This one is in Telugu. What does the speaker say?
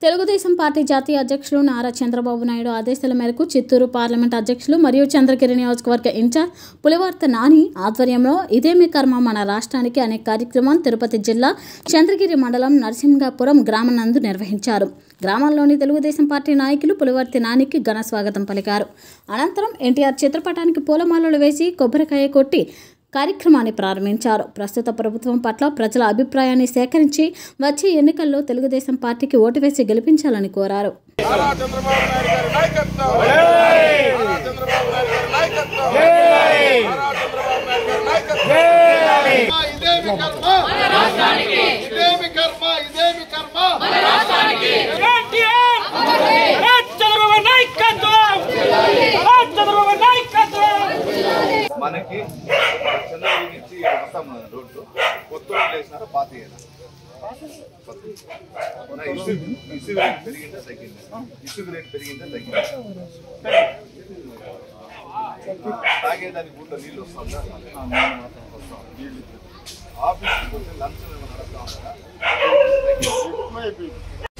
తెలుగుదేశం పార్టీ జాతీయ అధ్యక్షులు నారా చంద్రబాబు నాయుడు ఆదేశాల మేరకు చిత్తూరు పార్లమెంట్ అధ్యక్షులు మరియు చంద్రగిరి నియోజకవర్గ ఇన్ఛార్జ్ పులివార్త నాని ఆధ్వర్యంలో ఇదేమి కర్మ మన రాష్ట్రానికి అనే కార్యక్రమం తిరుపతి జిల్లా చంద్రగిరి మండలం నరసింగాపురం గ్రామం నందు నిర్వహించారు గ్రామంలోని తెలుగుదేశం పార్టీ నాయకులు పులివర్తి నానికి ఘన స్వాగతం పలికారు అనంతరం ఎన్టీఆర్ చిత్రపటానికి పూలమాలలు వేసి కొబ్బరికాయ కొట్టి కార్యక్రమాన్ని ప్రారంభించారు ప్రస్తుత ప్రభుత్వం పట్ల ప్రజల అభిప్రాయాన్ని సేకరించి వచ్చే ఎన్నికల్లో తెలుగుదేశం పార్టీకి ఓటు వేసి గెలిపించాలని కోరారు నారా చంద్రబాబు నాయుడు గారి నాయకత్వం నారా చంద్రబాబు నాయుడు గారి నాయకత్వం నారా చంద్రబాబు నాయుడు గారి నాయకత్వం ఇదేమి కర్మ ఇదేమి కర్మ ఇదేమి కర్మ చంద్రబాబు నాయకత్వం చంద్రబాబు నాయకత్వం మనకి చంద్రబాబు నుంచి వస్తాం మన రోడ్డు కొత్త రోడ్లు వేసినారా పాత వేయాలా? నా ఇసుక ఇసుక రేట్ పెరిగిందా తగ్గిందా ఇసుక రేట్ పెరిగిందా తగ్గిందా తాగేదానికి ఊళ్ళో నీళ్ళు వస్తుందా వస్తాం నీళ్ళు ఆఫీస్కి పోతే లంచం ఏమైనా నడుస్తా ఉందా